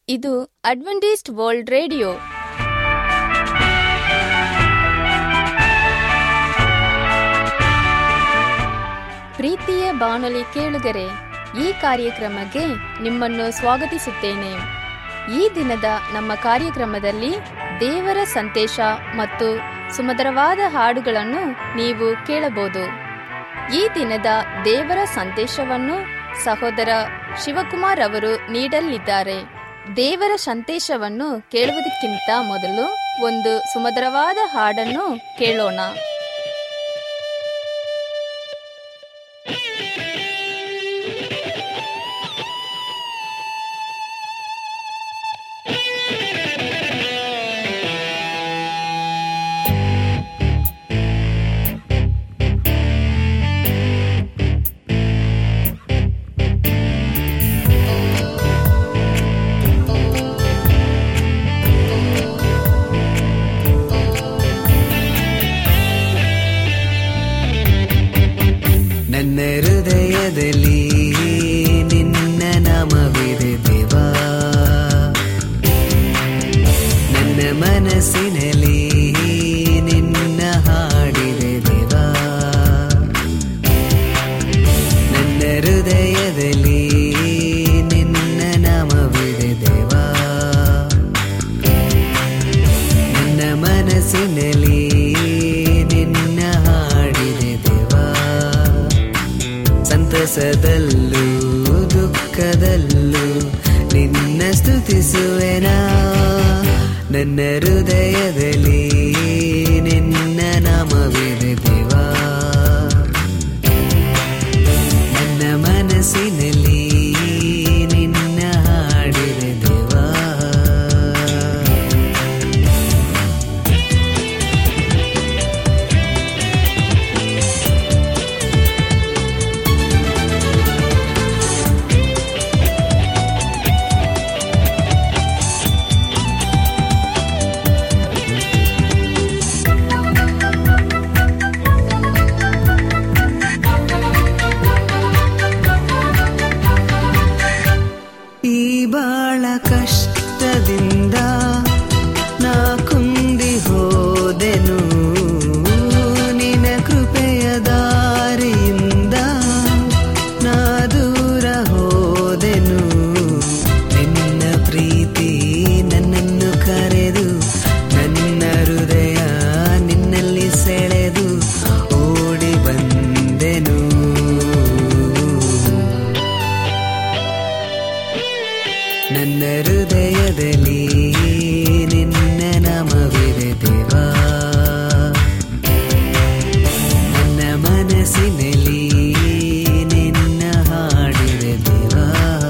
ಇದು Adventist world radio ಪ್ರೀತಿಯ ಬಾನುಲಿ ಕೇಳುಗರೆ ಈ ಕಾರ್ಯಕ್ರಮಕ್ಕೆ ನಿಮ್ಮನ್ನು ಸ್ವಾಗತಿಸುತ್ತೇನೆ ಈ ದಿನದ ನಮ್ಮ ಕಾರ್ಯಕ್ರಮದಲ್ಲಿ ದೇವರ ಸಂದೇಶ ಮತ್ತು ಸುಮಧುರವಾದ ಹಾಡುಗಳನ್ನು ನೀವು ಕೇಳಬಹುದು ಈ ದಿನದ ದೇವರ ಸಂದೇಶವನ್ನು ಸಹೋದರ ಶಿವಕುಮಾರ್ ಅವರು ನೀಡಲಿದ್ದಾರೆ ದೇವರ ಸಂದೇಶವನ್ನು ಕೇಳುವುದಕ್ಕಿಂತ ಮೊದಲು ಒಂದು ಸುಮಧುರವಾದ ಹಾಡನ್ನು ಕೇಳೋಣ ನನ್ನ ಹೃದಯದಲ್ಲಿ ನಿನ್ನ ನಾಮವಿದೆ ದೇವಾ ನನ್ನ ಮನಸ್ಸಿನಲ್ಲಿ ನಿನ್ನ ಹಾಡಿದೆ ದೇವಾ ನನ್ನ ಹೃದಯದಲ್ಲಿ ನಿನ್ನ ನಾಮವಿದೆ ದೇವಾ ನನ್ನ ಮನಸ್ಸಿನಲ್ಲಿ ನಿನ್ನ ಹಾಡಿದೆ ದೇವಾ ಸಂತಸದಲ್ಲೂ ದುಃಖದಲ್ಲೂ ನಿನ್ನ ಸ್ತುತಿಸುವೆನಾ ನನ್ನ ಹೃದಯದಲ್ಲಿ ನಿನ್ನ ನಾಮವಿದೆ ದೇವಾ ನನ್ನ ಮನಸ್ಸಿನಲ್ಲಿ ನಿನ್ನ ಹಾಡಿದೆ ದೇವಾ ಈ ಬಾಳ ಕಷ್ಟದಿಂದ ನಾ ಕುಂದಿ ಹೋದೆನು ನಿನ ಕೃಪೆಯ ದಾರಿಯಿಂದ ನಾ ದೂರ ಹೋದೆನು ನಿನ್ನ ಪ್ರೀತಿ ನನ್ನನ್ನು ಕರೆದು ನನ್ನ ಹೃದಯ ನಿನ್ನಲ್ಲಿ ಸೆಳೆದು ಓಡಿ ಬಂದೆನು ನನ್ನ ಹೃದಯದಲ್ಲಿ ನಿನ್ನ ನಾಮವಿದೆ ದೇವಾ ನನ್ನ ಮನಸ್ಸಿನಲ್ಲಿ ನಿನ್ನ ಹಾಡಿದೆ ದೇವಾ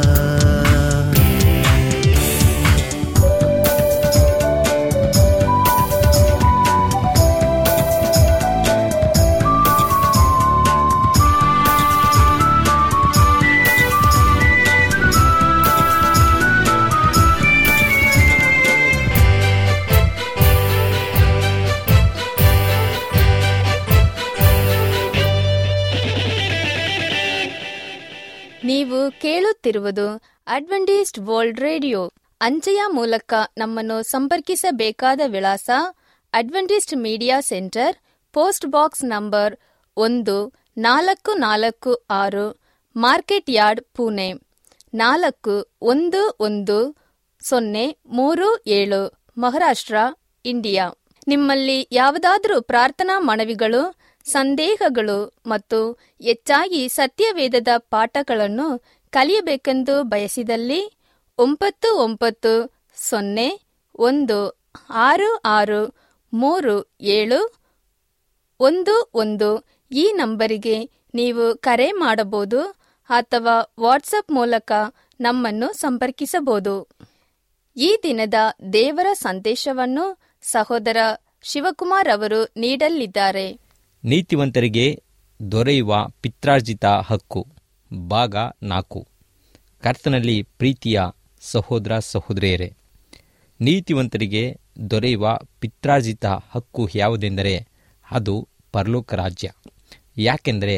ನೀವು ಕೇಳುತ್ತಿರುವುದು ಅಡ್ವೆಂಟಿಸ್ಟ್ ವರ್ಲ್ಡ್ ರೇಡಿಯೋ ಅಂಚೆಯ ಮೂಲಕ ನಮ್ಮನ್ನು ಸಂಪರ್ಕಿಸಬೇಕಾದ ವಿಳಾಸ Adventist media centre post box number ಒಂದು ನಾಲ್ಕು ನಾಲ್ಕು ಆರು ಮಾರ್ಕೆಟ್ ಯಾರ್ಡ್ ಪುಣೆ ನಾಲ್ಕು ಒಂದು ಒಂದು ಸೊನ್ನೆ ಮೂರು ಏಳು ಮಹಾರಾಷ್ಟ್ರ ಇಂಡಿಯಾ ನಿಮ್ಮಲ್ಲಿ ಯಾವುದಾದರೂ ಪ್ರಾರ್ಥನಾ ಮನವಿಗಳು ಸಂದೇಹಗಳು ಮತ್ತು ಹೆಚ್ಚಾಗಿ ಸತ್ಯವೇದದ ಪಾಠಗಳನ್ನು ಕಲಿಯಬೇಕೆಂದು ಬಯಸಿದಲ್ಲಿ ಒಂಬತ್ತು ಒಂಬತ್ತು ಸೊನ್ನೆ ಒಂದು ಆರು ಆರು ಮೂರು ಏಳು ಒಂದು ಒಂದು ಈ ನಂಬರಿಗೆ ನೀವು ಕರೆ ಮಾಡಬಹುದು ಅಥವಾ ವಾಟ್ಸಪ್ ಮೂಲಕ ನಮ್ಮನ್ನು ಸಂಪರ್ಕಿಸಬಹುದು ಈ ದಿನದ ದೇವರ ಸಂದೇಶವನ್ನು ಸಹೋದರ ಶಿವಕುಮಾರ್ ಅವರು ನೀಡಲಿದ್ದಾರೆ ನೀತಿವಂತರಿಗೆ ದೊರೆಯುವ ಪಿತ್ರಾರ್ಜಿತ ಹಕ್ಕು ಭಾಗ ನಾಲ್ಕು ಕರ್ತನಲ್ಲಿ ಪ್ರೀತಿಯ ಸಹೋದರ ಸಹೋದರಿಯರೇ ನೀತಿವಂತರಿಗೆ ದೊರೆಯುವ ಪಿತ್ರಾರ್ಜಿತ ಹಕ್ಕು ಯಾವುದೆಂದರೆ ಅದು ಪರಲೋಕ ರಾಜ್ಯ ಯಾಕೆಂದರೆ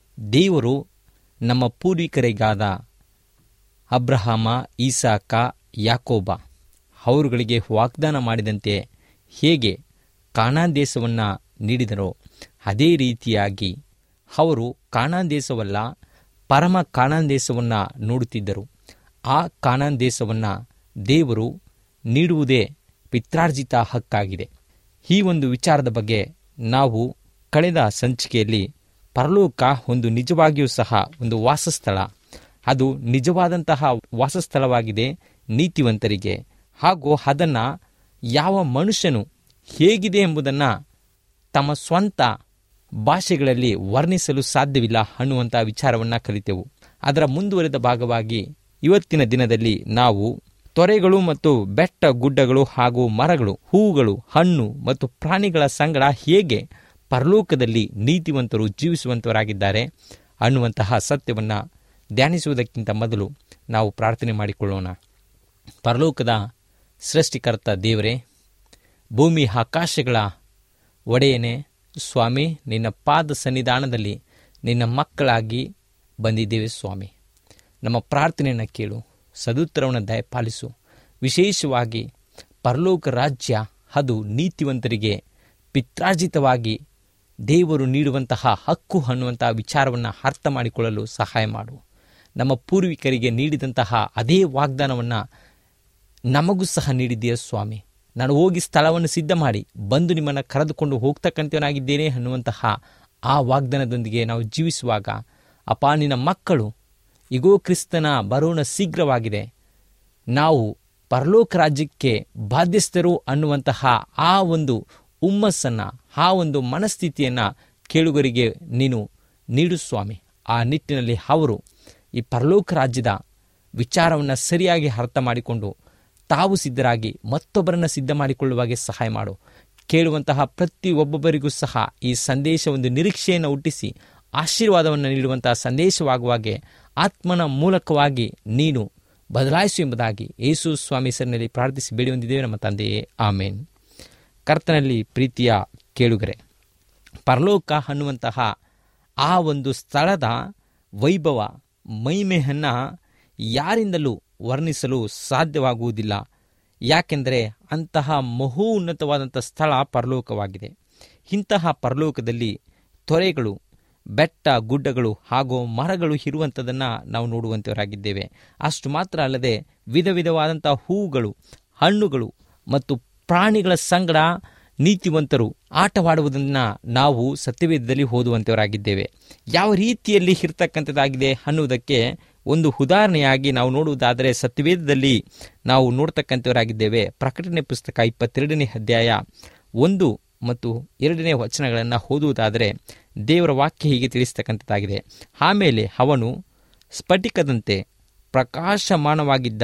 ದೇವರು ನಮ್ಮ ಪೂರ್ವಿಕರಿಗಾದ ಅಬ್ರಹಾಮ ಈಸಾಕ ಯಾಕೋಬ ಅವರುಗಳಿಗೆ ವಾಗ್ದಾನ ಮಾಡಿದಂತೆ ಹೇಗೆ ಕಾನಾನ್ ದೇಶವನ್ನು ನೀಡಿದರೋ ಅದೇ ರೀತಿಯಾಗಿ ಅವರು ಕಾನಾನ್ ದೇಶವಲ್ಲ ಪರಮ ಕಾನಾನ್ ದೇಶವನ್ನು ನೋಡುತ್ತಿದ್ದರು ಆ ಕಾನಾನ್ ದೇಶವನ್ನು ದೇವರು ನೀಡುವುದೇ ಪಿತ್ರಾರ್ಜಿತ ಹಕ್ಕಾಗಿದೆ ಈ ಒಂದು ವಿಚಾರದ ಬಗ್ಗೆ ನಾವು ಕಳೆದ ಸಂಚಿಕೆಯಲ್ಲಿ ಪರಲೋಕ ಒಂದು ನಿಜವಾಗಿಯೂ ಸಹ ಒಂದು ವಾಸಸ್ಥಳ ಅದು ನಿಜವಾದಂತಹ ವಾಸಸ್ಥಳವಾಗಿದೆ ನೀತಿವಂತರಿಗೆ ಹಾಗೂ ಅದನ್ನು ಯಾವ ಮನುಷ್ಯನು ಹೇಗಿದೆ ಎಂಬುದನ್ನು ತಮ್ಮ ಸ್ವಂತ ಭಾಷೆಗಳಲ್ಲಿ ವರ್ಣಿಸಲು ಸಾಧ್ಯವಿಲ್ಲ ಅನ್ನುವಂಥ ವಿಚಾರವನ್ನು ಕಲಿತೆವು ಅದರ ಮುಂದುವರೆದ ಭಾಗವಾಗಿ ಇವತ್ತಿನ ದಿನದಲ್ಲಿ ನಾವು ತೊರೆಗಳು ಮತ್ತು ಬೆಟ್ಟ ಗುಡ್ಡಗಳು ಹಾಗೂ ಮರಗಳು ಹೂವುಗಳು ಹಣ್ಣು ಮತ್ತು ಪ್ರಾಣಿಗಳ ಸಂಗಡ ಹೇಗೆ ಪರಲೋಕದಲ್ಲಿ ನೀತಿವಂತರು ಜೀವಿಸುವಂತವರಾಗಿದ್ದಾರೆ ಅನ್ನುವಂತಹ ಸತ್ಯವನ್ನು ಧ್ಯಾನಿಸುವುದಕ್ಕಿಂತ ಮೊದಲು ನಾವು ಪ್ರಾರ್ಥನೆ ಮಾಡಿಕೊಳ್ಳೋಣ ಪರಲೋಕದ ಸೃಷ್ಟಿಕರ್ತ ದೇವರೇ ಭೂಮಿ ಆಕಾಶಗಳ ಒಡೆಯನೇ ಸ್ವಾಮಿ ನಿನ್ನ ಪಾದ ಸನ್ನಿಧಾನದಲ್ಲಿ ನಿನ್ನ ಮಕ್ಕಳಾಗಿ ಬಂದಿದ್ದೇವೆ ಸ್ವಾಮಿ ನಮ್ಮ ಪ್ರಾರ್ಥನೆಯನ್ನು ಕೇಳು ಸದುತ್ತರವನ್ನು ದಯಪಾಲಿಸು ವಿಶೇಷವಾಗಿ ಪರಲೋಕ ರಾಜ್ಯ ಅದು ನೀತಿವಂತರಿಗೆ ಪಿತ್ರಾರ್ಜಿತವಾಗಿ ದೇವರು ನೀಡುವಂತಹ ಹಕ್ಕು ಅನ್ನುವಂತಹ ವಿಚಾರವನ್ನು ಅರ್ಥ ಮಾಡಿಕೊಳ್ಳಲು ಸಹಾಯ ಮಾಡು ನಮ್ಮ ಪೂರ್ವಿಕರಿಗೆ ನೀಡಿದಂತಹ ಅದೇ ವಾಗ್ದಾನವನ್ನು ನಮಗೂ ಸಹ ನೀಡಿದ್ದೀಯ ಸ್ವಾಮಿ ನಾನು ಹೋಗಿ ಸ್ಥಳವನ್ನು ಸಿದ್ಧ ಮಾಡಿ ಬಂದು ನಿಮ್ಮನ್ನು ಕರೆದುಕೊಂಡು ಹೋಗ್ತಕ್ಕಂಥವನಾಗಿದ್ದೇನೆ ಅನ್ನುವಂತಹ ಆ ವಾಗ್ದಾನದೊಂದಿಗೆ ನಾವು ಜೀವಿಸುವಾಗ ಅಪ್ಪ ನಿನ್ನ ಮಕ್ಕಳು ಇಗೋ ಕ್ರಿಸ್ತನ ಬರೋಣ ಶೀಘ್ರವಾಗಿದೆ ನಾವು ಪರಲೋಕ ರಾಜ್ಯಕ್ಕೆ ಬಾಧ್ಯಸ್ಥರು ಅನ್ನುವಂತಹ ಆ ಒಂದು ಹುಮ್ಮಸ್ಸನ್ನು ಆ ಒಂದು ಮನಸ್ಥಿತಿಯನ್ನು ಕೇಳುಗರಿಗೆ ನೀನು ನೀಡು ಸ್ವಾಮಿ ಆ ನಿಟ್ಟಿನಲ್ಲಿ ಅವರು ಈ ಪರಲೋಕ ರಾಜ್ಯದ ವಿಚಾರವನ್ನು ಸರಿಯಾಗಿ ಅರ್ಥ ಮಾಡಿಕೊಂಡು ತಾವು ಸಿದ್ಧರಾಗಿ ಮತ್ತೊಬ್ಬರನ್ನು ಸಿದ್ಧ ಮಾಡಿಕೊಳ್ಳುವಾಗೆ ಸಹಾಯ ಮಾಡು ಕೇಳುವಂತಹ ಪ್ರತಿ ಒಬ್ಬೊಬ್ಬರಿಗೂ ಸಹ ಈ ಸಂದೇಶ ಒಂದು ನಿರೀಕ್ಷೆಯನ್ನು ಹುಟ್ಟಿಸಿ ಆಶೀರ್ವಾದವನ್ನು ನೀಡುವಂತಹ ಸಂದೇಶವಾಗುವಾಗೆ ಆತ್ಮನ ಮೂಲಕವಾಗಿ ನೀನು ಬದಲಾಯಿಸು ಎಂಬುದಾಗಿ ಯೇಸು ಸ್ವಾಮಿ ಹೆಸರಿನಲ್ಲಿ ಪ್ರಾರ್ಥಿಸಿ ಬೇಡಿ ಹೊಂದಿದ್ದೇವೆ ನಮ್ಮ ತಂದೆಯೇ ಆಮೇನ್ ಕರ್ತನಲ್ಲಿ ಪ್ರೀತಿಯ ಕೇಳುಗರೆ ಪರಲೋಕ ಅನ್ನುವಂತಹ ಆ ಒಂದು ಸ್ಥಳದ ವೈಭವ ಮಹಿಮೆಯನ್ನು ಯಾರಿಂದಲೂ ವರ್ಣಿಸಲು ಸಾಧ್ಯವಾಗುವುದಿಲ್ಲ ಯಾಕೆಂದರೆ ಅಂತಹ ಮಹೋ ಉನ್ನತವಾದಂಥ ಸ್ಥಳ ಪರಲೋಕವಾಗಿದೆ ಇಂತಹ ಪರಲೋಕದಲ್ಲಿ ತೊರೆಗಳು ಬೆಟ್ಟ ಗುಡ್ಡಗಳು ಹಾಗೂ ಮರಗಳು ಇರುವಂಥದ್ದನ್ನು ನಾವು ನೋಡುವಂಥವರಾಗಿದ್ದೇವೆ ಅಷ್ಟು ಮಾತ್ರ ಅಲ್ಲದೆ ವಿಧ ವಿಧವಾದಂಥ ಹೂವುಗಳು ಹಣ್ಣುಗಳು ಮತ್ತು ಪ್ರಾಣಿಗಳ ಸಂಗಡ ನೀತಿವಂತರು ಆಟವಾಡುವುದನ್ನು ನಾವು ಸತ್ಯವೇದದಲ್ಲಿ ಓದುವಂಥವರಾಗಿದ್ದೇವೆ ಯಾವ ರೀತಿಯಲ್ಲಿ ಇರ್ತಕ್ಕಂಥದ್ದಾಗಿದೆ ಅನ್ನುವುದಕ್ಕೆ ಒಂದು ಉದಾಹರಣೆಯಾಗಿ ನಾವು ನೋಡುವುದಾದರೆ ಸತ್ಯವೇದದಲ್ಲಿ ನಾವು ನೋಡ್ತಕ್ಕಂಥವರಾಗಿದ್ದೇವೆ ಪ್ರಕಟಣೆ ಪುಸ್ತಕ ಇಪ್ಪತ್ತೆರಡನೇ ಅಧ್ಯಾಯ ಒಂದು ಮತ್ತು ಎರಡನೇ ವಚನಗಳನ್ನು ಓದುವುದಾದರೆ ದೇವರ ವಾಕ್ಯ ಹೀಗೆ ತಿಳಿಸ್ತಕ್ಕಂಥದ್ದಾಗಿದೆ ಆಮೇಲೆ ಅವನು ಸ್ಫಟಿಕದಂತೆ ಪ್ರಕಾಶಮಾನವಾಗಿದ್ದ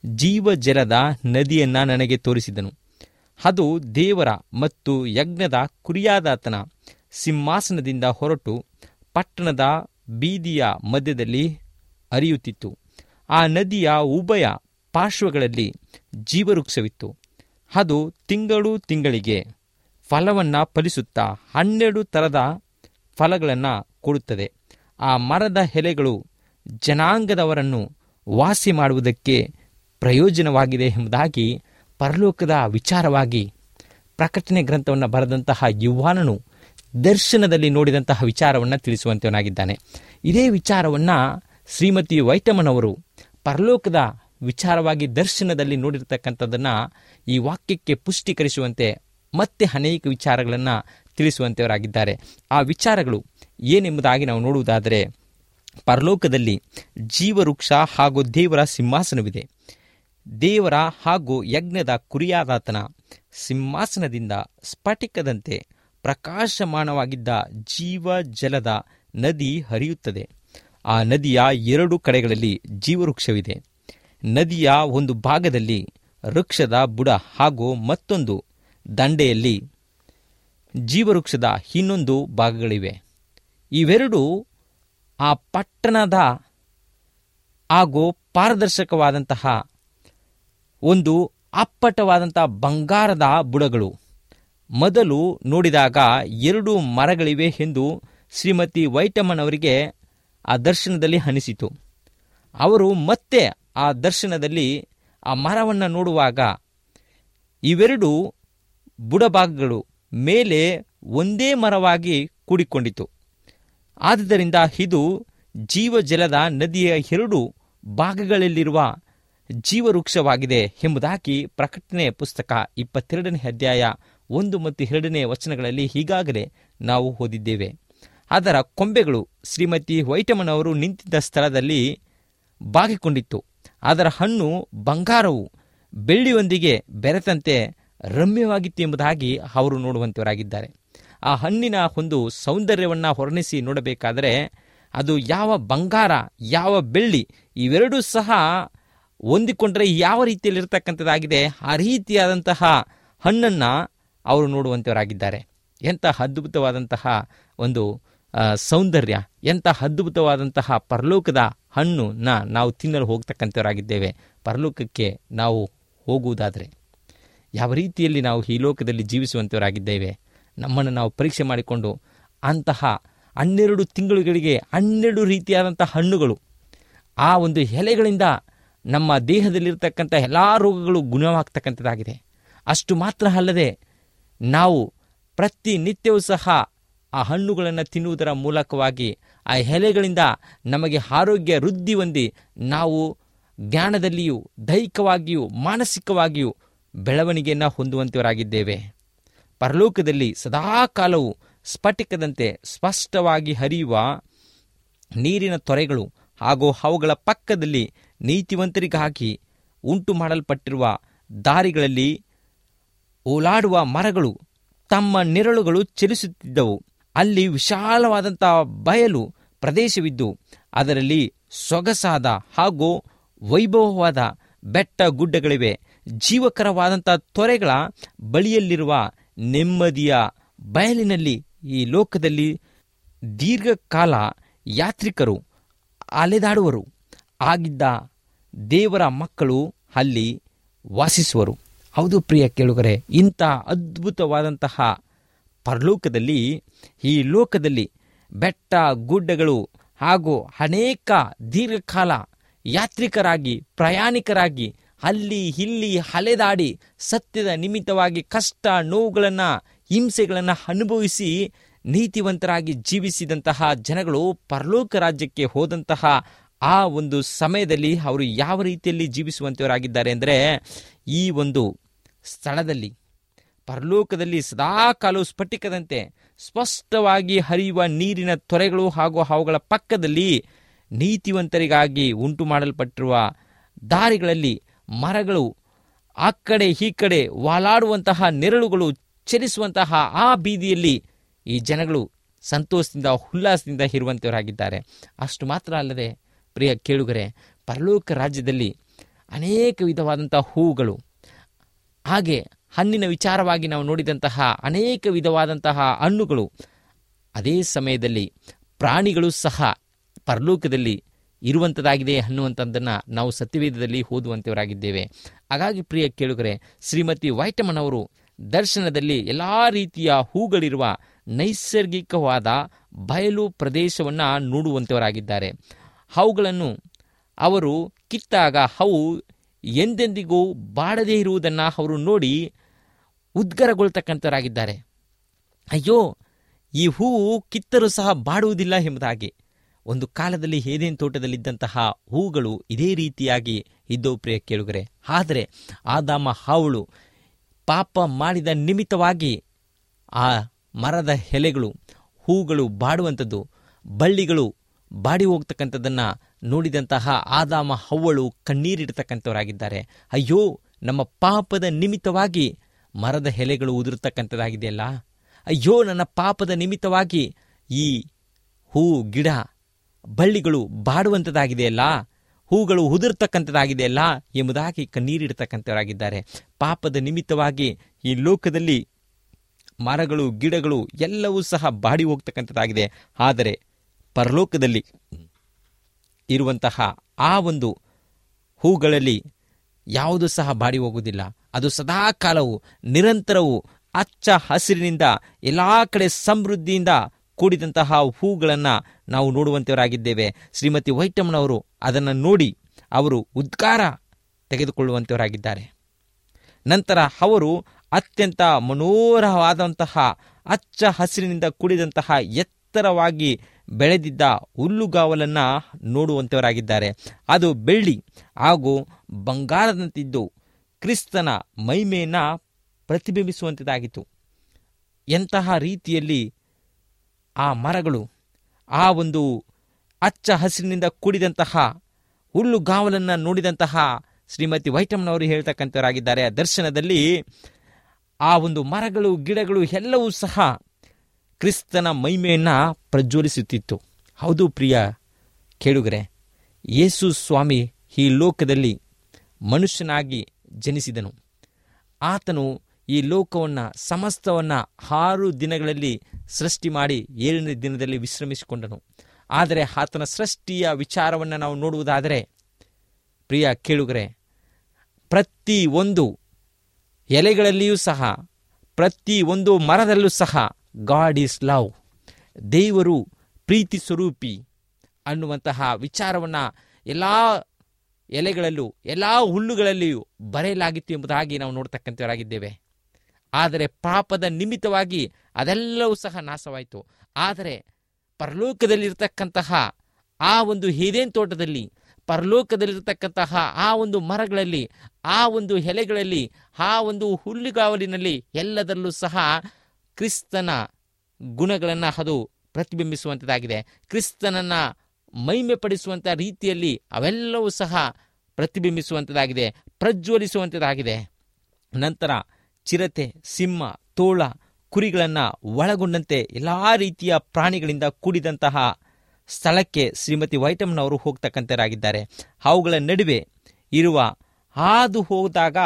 ಜೀವಜಲದ ನದಿಯನ್ನು ನನಗೆ ತೋರಿಸಿದನು ಅದು ದೇವರ ಮತ್ತು ಯಜ್ಞದ ಕುರಿಯಾದಾತನ ಸಿಂಹಾಸನದಿಂದ ಹೊರಟು ಪಟ್ಟಣದ ಬೀದಿಯ ಮಧ್ಯದಲ್ಲಿ ಹರಿಯುತ್ತಿತ್ತು ಆ ನದಿಯ ಉಭಯ ಪಾರ್ಶ್ವಗಳಲ್ಲಿ ಜೀವವೃಕ್ಷವಿತ್ತು ಅದು ತಿಂಗಳು ತಿಂಗಳಿಗೆ ಫಲವನ್ನು ಫಲಿಸುತ್ತಾ ಹನ್ನೆರಡು ಥರದ ಫಲಗಳನ್ನು ಕೊಡುತ್ತದೆ ಆ ಮರದ ಎಲೆಗಳು ಜನಾಂಗದವರನ್ನು ವಾಸಿ ಮಾಡುವುದಕ್ಕೆ ಪ್ರಯೋಜನವಾಗಿದೆ ಎಂಬುದಾಗಿ ಪರಲೋಕದ ವಿಚಾರವಾಗಿ ಪ್ರಕಟಣೆ ಗ್ರಂಥವನ್ನು ಬರೆದಂತಹ ಯುವಾನನು ದರ್ಶನದಲ್ಲಿ ನೋಡಿದಂತಹ ವಿಚಾರವನ್ನು ತಿಳಿಸುವಂತವನಾಗಿದ್ದಾನೆ ಇದೇ ವಿಚಾರವನ್ನು ಶ್ರೀಮತಿ ವೈಟಮನವರು ಪರಲೋಕದ ವಿಚಾರವಾಗಿ ದರ್ಶನದಲ್ಲಿ ನೋಡಿರ್ತಕ್ಕಂಥದ್ದನ್ನು ಈ ವಾಕ್ಯಕ್ಕೆ ಪುಷ್ಟೀಕರಿಸುವಂತೆ ಮತ್ತೆ ಅನೇಕ ವಿಚಾರಗಳನ್ನು ತಿಳಿಸುವಂತೆಯವರಾಗಿದ್ದಾರೆ ಆ ವಿಚಾರಗಳು ಏನೆಂಬುದಾಗಿ ನಾವು ನೋಡುವುದಾದರೆ ಪರಲೋಕದಲ್ಲಿ ಜೀವವೃಕ್ಷ ಹಾಗೂ ದೇವರ ಸಿಂಹಾಸನವಿದೆ ದೇವರ ಹಾಗೂ ಯಜ್ಞದ ಕುರಿಯಾದಾತನ ಸಿಂಹಾಸನದಿಂದ ಸ್ಫಟಿಕದಂತೆ ಪ್ರಕಾಶಮಾನವಾಗಿದ್ದ ಜೀವ ಜಲದ ನದಿ ಹರಿಯುತ್ತದೆ ಆ ನದಿಯ ಎರಡು ಕಡೆಗಳಲ್ಲಿ ಜೀವವೃಕ್ಷವಿದೆ ನದಿಯ ಒಂದು ಭಾಗದಲ್ಲಿ ವೃಕ್ಷದ ಬುಡ ಹಾಗೂ ಮತ್ತೊಂದು ದಂಡೆಯಲ್ಲಿ ಜೀವವೃಕ್ಷದ ಇನ್ನೊಂದು ಭಾಗಗಳಿವೆ ಇವೆರಡು ಆ ಪಟ್ಟಣದ ಹಾಗೂ ಪಾರದರ್ಶಕವಾದಂತಹ ಒಂದು ಅಪ್ಪಟವಾದಂತಹ ಬಂಗಾರದ ಬುಡಗಳು ಮೊದಲು ನೋಡಿದಾಗ ಎರಡು ಮರಗಳಿವೆ ಎಂದು ಶ್ರೀಮತಿ ವೈಟಮನ್ ಅವರಿಗೆ ಆ ದರ್ಶನದಲ್ಲಿ ಅನಿಸಿತು ಅವರು ಮತ್ತೆ ಆ ದರ್ಶನದಲ್ಲಿ ಆ ಮರವನ್ನು ನೋಡುವಾಗ ಇವೆರಡು ಬುಡಭಾಗಗಳು ಮೇಲೆ ಒಂದೇ ಮರವಾಗಿ ಕೂಡಿಕೊಂಡಿತು ಆದುದರಿಂದ ಇದು ಜೀವಜಲದ ನದಿಯ ಎರಡು ಭಾಗಗಳಲ್ಲಿರುವ ಜೀವವೃಕ್ಷವಾಗಿದೆ ಎಂಬುದಾಗಿ ಪ್ರಕಟಣೆ ಪುಸ್ತಕ ಇಪ್ಪತ್ತೆರಡನೇ ಅಧ್ಯಾಯ ಒಂದು ಮತ್ತು ಎರಡನೇ ವಚನಗಳಲ್ಲಿ ಈಗಾಗಲೇ ನಾವು ಓದಿದ್ದೇವೆ ಅದರ ಕೊಂಬೆಗಳು ಶ್ರೀಮತಿ ವೈಟಮನ್ ಅವರು ನಿಂತಿದ್ದ ಸ್ಥಳದಲ್ಲಿ ಬಾಗಿಕೊಂಡಿತ್ತು ಅದರ ಹಣ್ಣು ಬಂಗಾರವು ಬೆಳ್ಳಿಯೊಂದಿಗೆ ಬೆರೆತಂತೆ ರಮ್ಯವಾಗಿತ್ತು ಎಂಬುದಾಗಿ ಅವರು ನೋಡುವಂತವರಾಗಿದ್ದಾರೆ ಆ ಹಣ್ಣಿನ ಒಂದು ಸೌಂದರ್ಯವನ್ನು ಹೊರಣಿಸಿ ನೋಡಬೇಕಾದರೆ ಅದು ಯಾವ ಬಂಗಾರ ಯಾವ ಬೆಳ್ಳಿ ಇವೆರಡೂ ಸಹ ಹೊಂದಿಕೊಂಡ್ರೆ ಯಾವ ರೀತಿಯಲ್ಲಿರ್ತಕ್ಕಂಥದ್ದಾಗಿದೆ ಆ ರೀತಿಯಾದಂತಹ ಹಣ್ಣನ್ನು ಅವರು ನೋಡುವಂಥವರಾಗಿದ್ದಾರೆ ಎಂಥ ಅದ್ಭುತವಾದಂತಹ ಒಂದು ಆ, ಸೌಂದರ್ಯ ಎಂಥ ಅದ್ಭುತವಾದಂತಹ ಪರಲೋಕದ ಹಣ್ಣನ್ನ ನಾವು ತಿನ್ನಲು ಹೋಗ್ತಕ್ಕಂಥವರಾಗಿದ್ದೇವೆ ಪರಲೋಕಕ್ಕೆ ನಾವು ಹೋಗುವುದಾದರೆ ಯಾವ ರೀತಿಯಲ್ಲಿ ನಾವು ಈ ಲೋಕದಲ್ಲಿ ಜೀವಿಸುವಂಥವರಾಗಿದ್ದೇವೆ ನಮ್ಮನ್ನು ನಾವು ಪರೀಕ್ಷೆ ಮಾಡಿಕೊಂಡು ಅಂತಹ ಹನ್ನೆರಡು ತಿಂಗಳುಗಳಿಗೆ ಹನ್ನೆರಡು ರೀತಿಯಾದಂಥ ಹಣ್ಣುಗಳು ಆ ಒಂದು ಎಲೆಗಳಿಂದ ನಮ್ಮ ದೇಹದಲ್ಲಿರ್ತಕ್ಕಂಥ ಎಲ್ಲ ರೋಗಗಳು ಗುಣವಾಗ್ತಕ್ಕಂಥದ್ದಾಗಿದೆ ಅಷ್ಟು ಮಾತ್ರ ಅಲ್ಲದೆ ನಾವು ಪ್ರತಿನಿತ್ಯವೂ ಸಹ ಆ ಹಣ್ಣುಗಳನ್ನು ತಿನ್ನುವುದರ ಮೂಲಕವಾಗಿ ಆ ಎಲೆಗಳಿಂದ ನಮಗೆ ಆರೋಗ್ಯ ವೃದ್ಧಿ ಹೊಂದಿ ನಾವು ಜ್ಞಾನದಲ್ಲಿಯೂ ದೈಹಿಕವಾಗಿಯೂ ಮಾನಸಿಕವಾಗಿಯೂ ಬೆಳವಣಿಗೆಯನ್ನು ಹೊಂದುವಂತವರಾಗಿದ್ದೇವೆ ಪರಲೋಕದಲ್ಲಿ ಸದಾಕಾಲವು ಸ್ಫಟಿಕದಂತೆ ಸ್ಪಷ್ಟವಾಗಿ ಹರಿಯುವ ನೀರಿನ ತೊರೆಗಳು ಹಾಗೂ ಅವುಗಳ ಪಕ್ಕದಲ್ಲಿ ನೀತಿವಂತರಿಗಾಗಿ ಉಂಟು ಮಾಡಲ್ಪಟ್ಟಿರುವ ದಾರಿಗಳಲ್ಲಿ ಓಲಾಡುವ ಮರಗಳು ತಮ್ಮ ನೆರಳುಗಳು ಚಲಿಸುತ್ತಿದ್ದವು ಅಲ್ಲಿ ವಿಶಾಲವಾದಂಥ ಬಯಲು ಪ್ರದೇಶವಿದ್ದು ಅದರಲ್ಲಿ ಸೊಗಸಾದ ಹಾಗೂ ವೈಭವವಾದ ಬೆಟ್ಟ ಗುಡ್ಡಗಳಿವೆ ಜೀವಕರವಾದಂಥ ತೊರೆಗಳ ಬಳಿಯಲ್ಲಿರುವ ನೆಮ್ಮದಿಯ ಬಯಲಿನಲ್ಲಿ ಈ ಲೋಕದಲ್ಲಿ ದೀರ್ಘಕಾಲ ಯಾತ್ರಿಕರು ಅಲೆದಾಡುವರು ಆಗಿದ್ದ ದೇವರ ಮಕ್ಕಳು ಅಲ್ಲಿ ವಾಸಿಸುವರು ಹೌದು ಪ್ರಿಯ ಕೇಳುಗರೆ ಇಂಥ ಅದ್ಭುತವಾದಂತಹ ಪರಲೋಕದಲ್ಲಿ ಈ ಲೋಕದಲ್ಲಿ ಬೆಟ್ಟ ಗುಡ್ಡಗಳು ಹಾಗೂ ಅನೇಕ ದೀರ್ಘಕಾಲ ಯಾತ್ರಿಕರಾಗಿ ಪ್ರಯಾಣಿಕರಾಗಿ ಅಲ್ಲಿ ಇಲ್ಲಿ ಅಲೆದಾಡಿ ಸತ್ಯದ ನಿಮಿತ್ತವಾಗಿ ಕಷ್ಟ ನೋವುಗಳನ್ನು ಹಿಂಸೆಗಳನ್ನು ಅನುಭವಿಸಿ ನೀತಿವಂತರಾಗಿ ಜೀವಿಸಿದಂತಹ ಜನಗಳು ಪರಲೋಕ ರಾಜ್ಯಕ್ಕೆ ಹೋದಂತಹ ಆ ಒಂದು ಸಮಯದಲ್ಲಿ ಅವರು ಯಾವ ರೀತಿಯಲ್ಲಿ ಜೀವಿಸುವಂತವರಾಗಿದ್ದಾರೆ ಅಂದರೆ ಈ ಒಂದು ಸ್ಥಳದಲ್ಲಿ ಪರಲೋಕದಲ್ಲಿ ಸದಾಕಾಲವು ಸ್ಫಟಿಕದಂತೆ ಸ್ಪಷ್ಟವಾಗಿ ಹರಿಯುವ ನೀರಿನ ತೊರೆಗಳು ಹಾಗೂ ಅವುಗಳ ಪಕ್ಕದಲ್ಲಿ ನೀತಿವಂತರಿಗಾಗಿ ಉಂಟು ಮಾಡಲ್ಪಟ್ಟಿರುವ ದಾರಿಗಳಲ್ಲಿ ಮರಗಳು ಆ ಕಡೆ ಈ ಕಡೆ ವಾಲಾಡುವಂತಹ ನೆರಳುಗಳು ಚಲಿಸುವಂತಹ ಆ ಬೀದಿಯಲ್ಲಿ ಈ ಜನಗಳು ಸಂತೋಷದಿಂದ ಉಲ್ಲಾಸದಿಂದ ಇರುವಂತವರಾಗಿದ್ದಾರೆ ಅಷ್ಟು ಮಾತ್ರ ಅಲ್ಲದೆ ಪ್ರಿಯ ಕೇಳುಗರೆ ಪರಲೋಕ ರಾಜ್ಯದಲ್ಲಿ ಅನೇಕ ವಿಧವಾದಂಥ ಹೂವುಗಳು ಹಾಗೆ ಹಣ್ಣಿನ ವಿಚಾರವಾಗಿ ನಾವು ನೋಡಿದಂತಹ ಅನೇಕ ವಿಧವಾದಂತಹ ಹಣ್ಣುಗಳು ಅದೇ ಸಮಯದಲ್ಲಿ ಪ್ರಾಣಿಗಳು ಸಹ ಪರಲೋಕದಲ್ಲಿ ಇರುವಂಥದ್ದಾಗಿದೆ ಅನ್ನುವಂಥದ್ದನ್ನು ನಾವು ಸತ್ಯವೇದದಲ್ಲಿ ಓದುವಂಥವರಾಗಿದ್ದೇವೆ ಹಾಗಾಗಿ ಪ್ರಿಯ ಕೇಳುಗರೆ ಶ್ರೀಮತಿ ವೈಟಮನ್ ಅವರು ದರ್ಶನದಲ್ಲಿ ಎಲ್ಲ ರೀತಿಯ ಹೂಗಳಿರುವ ನೈಸರ್ಗಿಕವಾದ ಬಯಲು ಪ್ರದೇಶವನ್ನು ನೋಡುವಂಥವರಾಗಿದ್ದಾರೆ ಅವುಗಳನ್ನು ಅವರು ಕಿತ್ತಾಗ ಅವು ಎಂದೆಂದಿಗೂ ಬಾಡದೇ ಇರುವುದನ್ನು ಅವರು ನೋಡಿ ಉದ್ಗರಗೊಳ್ತಕ್ಕಂಥವರಾಗಿದ್ದಾರೆ ಅಯ್ಯೋ ಈ ಹೂವು ಕಿತ್ತರೂ ಸಹ ಬಾಡುವುದಿಲ್ಲ ಎಂಬುದಾಗಿ ಒಂದು ಕಾಲದಲ್ಲಿ ಏದೇನ್ ತೋಟದಲ್ಲಿದ್ದಂತಹ ಹೂಗಳು ಇದೇ ರೀತಿಯಾಗಿ ಇದ್ದವು ಪ್ರಿಯ ಕೇಳುಗರೆ ಆದರೆ ಆದಾಮ ಹಾವಳು ಪಾಪ ಮಾಡಿದ ನಿಮಿತ್ತವಾಗಿ ಆ ಮರದ ಎಲೆಗಳು ಹೂಗಳು ಬಾಡುವಂಥದ್ದು ಬಳ್ಳಿಗಳು ಬಾಡಿ ಹೋಗ್ತಕ್ಕಂಥದ್ದನ್ನು ನೋಡಿದಂತಹ ಆದಾಮ ಹವ್ವಳು ಕಣ್ಣೀರಿಡ್ತಕ್ಕಂಥವರಾಗಿದ್ದಾರೆ ಅಯ್ಯೋ ನಮ್ಮ ಪಾಪದ ನಿಮಿತ್ತವಾಗಿ ಮರದ ಎಲೆಗಳು ಉದುರ್ತಕ್ಕಂಥದ್ದಾಗಿದೆಯಲ್ಲ ಅಯ್ಯೋ ನನ್ನ ಪಾಪದ ನಿಮಿತ್ತವಾಗಿ ಈ ಹೂ ಗಿಡ ಬಳ್ಳಿಗಳು ಬಾಡುವಂಥದ್ದಾಗಿದೆಯಲ್ಲ ಹೂಗಳು ಉದುರ್ತಕ್ಕಂಥದ್ದಾಗಿದೆಯಲ್ಲ ಎಂಬುದಾಗಿ ಕಣ್ಣೀರಿಡ್ತಕ್ಕಂಥವರಾಗಿದ್ದಾರೆ ಪಾಪದ ನಿಮಿತ್ತವಾಗಿ ಈ ಲೋಕದಲ್ಲಿ ಮರಗಳು ಗಿಡಗಳು ಎಲ್ಲವೂ ಸಹ ಬಾಡಿ ಹೋಗ್ತಕ್ಕಂಥದ್ದಾಗಿದೆ ಆದರೆ ಪರಲೋಕದಲ್ಲಿ ಇರುವಂತಹ ಆ ಒಂದು ಹೂಗಳಲ್ಲಿ ಯಾವುದು ಸಹ ಬಾಡಿ ಹೋಗುವುದಿಲ್ಲ ಅದು ಸದಾ ಕಾಲವು ನಿರಂತರವು ಹಚ್ಚ ಹಸಿರಿನಿಂದ ಎಲ್ಲ ಕಡೆ ಸಮೃದ್ಧಿಯಿಂದ ಕೂಡಿದಂತಹ ಹೂಗಳನ್ನು ನಾವು ನೋಡುವಂಥವರಾಗಿದ್ದೇವೆ ಶ್ರೀಮತಿ ವೈಟಮ್ಮನವರು ಅದನ್ನು ನೋಡಿ ಅವರು ಉದ್ಗಾರ ತೆಗೆದುಕೊಳ್ಳುವಂಥವರಾಗಿದ್ದಾರೆ ನಂತರ ಅವರು ಅತ್ಯಂತ ಮನೋಹರವಾದಂತಹ ಹಚ್ಚ ಹಸಿರಿನಿಂದ ಕೂಡಿದಂತಹ ಎತ್ತರವಾಗಿ ಬೆಳೆದಿದ್ದ ಹುಲ್ಲುಗಾವಲನ್ನು ನೋಡುವಂಥವರಾಗಿದ್ದಾರೆ ಅದು ಬೆಳ್ಳಿ ಹಾಗೂ ಬಂಗಾರದಂತಿದ್ದು ಕ್ರಿಸ್ತನ ಮಹಿಮೆಯನ್ನು ಪ್ರತಿಬಿಂಬಿಸುವಂಥದ್ದಾಗಿತ್ತು ಎಂತಹ ರೀತಿಯಲ್ಲಿ ಆ ಮರಗಳು ಆ ಒಂದು ಹಚ್ಚ ಹಸಿರಿನಿಂದ ಕೂಡಿದಂತಹ ಹುಲ್ಲುಗಾವಲನ್ನು ನೋಡಿದಂತಹ ಶ್ರೀಮತಿ ವೈಟಮ್ನವರು ಹೇಳ್ತಕ್ಕಂಥವರಾಗಿದ್ದಾರೆ ಆ ದರ್ಶನದಲ್ಲಿ ಆ ಒಂದು ಮರಗಳು ಗಿಡಗಳು ಎಲ್ಲವೂ ಸಹ ಕ್ರಿಸ್ತನ ಮಹಿಮೆಯನ್ನು ಪ್ರಜ್ವಲಿಸುತ್ತಿತ್ತು ಹೌದು ಪ್ರಿಯ ಕೇಳುಗರೆ ಯೇಸು ಸ್ವಾಮಿ ಈ ಲೋಕದಲ್ಲಿ ಮನುಷ್ಯನಾಗಿ ಜನಿಸಿದನು ಆತನು ಈ ಲೋಕವನ್ನು ಸಮಸ್ತವನ್ನು ಆರು ದಿನಗಳಲ್ಲಿ ಸೃಷ್ಟಿ ಮಾಡಿ ಏಳನೇ ದಿನದಲ್ಲಿ ವಿಶ್ರಮಿಸಿಕೊಂಡನು ಆದರೆ ಆತನ ಸೃಷ್ಟಿಯ ವಿಚಾರವನ್ನು ನಾವು ನೋಡುವುದಾದರೆ ಪ್ರಿಯ ಕೇಳುಗರೆ ಪ್ರತಿ ಒಂದು ಎಲೆಗಳಲ್ಲಿಯೂ ಸಹ ಪ್ರತಿ ಒಂದು ಮರದಲ್ಲೂ ಸಹ ಗಾಡ್ ಈಸ್ ಲವ್ ದೇವರು ಪ್ರೀತಿ ಸ್ವರೂಪಿ ಅನ್ನುವಂತಹ ವಿಚಾರವನ್ನು ಎಲ್ಲ ಎಲೆಗಳಲ್ಲೂ ಎಲ್ಲ ಹುಲ್ಲುಗಳಲ್ಲಿಯೂ ಬರೆಯಲಾಗಿತ್ತು ಎಂಬುದಾಗಿ ನಾವು ನೋಡ್ತಕ್ಕಂಥವರಾಗಿದ್ದೇವೆ ಆದರೆ ಪಾಪದ ನಿಮಿತ್ತವಾಗಿ ಅದೆಲ್ಲವೂ ಸಹ ನಾಶವಾಯಿತು ಆದರೆ ಪರಲೋಕದಲ್ಲಿರ್ತಕ್ಕಂತಹ ಆ ಒಂದು ಹೇದೇನ್ ತೋಟದಲ್ಲಿ ಪರಲೋಕದಲ್ಲಿರ್ತಕ್ಕಂತಹ ಆ ಒಂದು ಮರಗಳಲ್ಲಿ ಆ ಒಂದು ಎಲೆಗಳಲ್ಲಿ ಆ ಒಂದು ಹುಲ್ಲುಗಾವಲಿನಲ್ಲಿ ಎಲ್ಲದರಲ್ಲೂ ಸಹ ಕ್ರಿಸ್ತನ ಗುಣಗಳನ್ನು ಅದು ಪ್ರತಿಬಿಂಬಿಸುವಂಥದ್ದಾಗಿದೆ ಕ್ರಿಸ್ತನನ್ನ ಮಹಿಮೆ ಪಡಿಸುವಂಥ ರೀತಿಯಲ್ಲಿ ಅವೆಲ್ಲವೂ ಸಹ ಪ್ರತಿಬಿಂಬಿಸುವಂಥದ್ದಾಗಿದೆ ಪ್ರಜ್ವಲಿಸುವಂಥದ್ದಾಗಿದೆ ನಂತರ ಚಿರತೆ ಸಿಂಹ ತೋಳ ಕುರಿಗಳನ್ನು ಒಳಗೊಂಡಂತೆ ಎಲ್ಲ ರೀತಿಯ ಪ್ರಾಣಿಗಳಿಂದ ಕೂಡಿದಂತಹ ಸ್ಥಳಕ್ಕೆ ಶ್ರೀಮತಿ ವೈಟಮ್ನವರು ಹೋಗ್ತಕ್ಕಂಥರಾಗಿದ್ದಾರೆ ಅವುಗಳ ನಡುವೆ ಇರುವ ಹಾದು ಹೋದಾಗ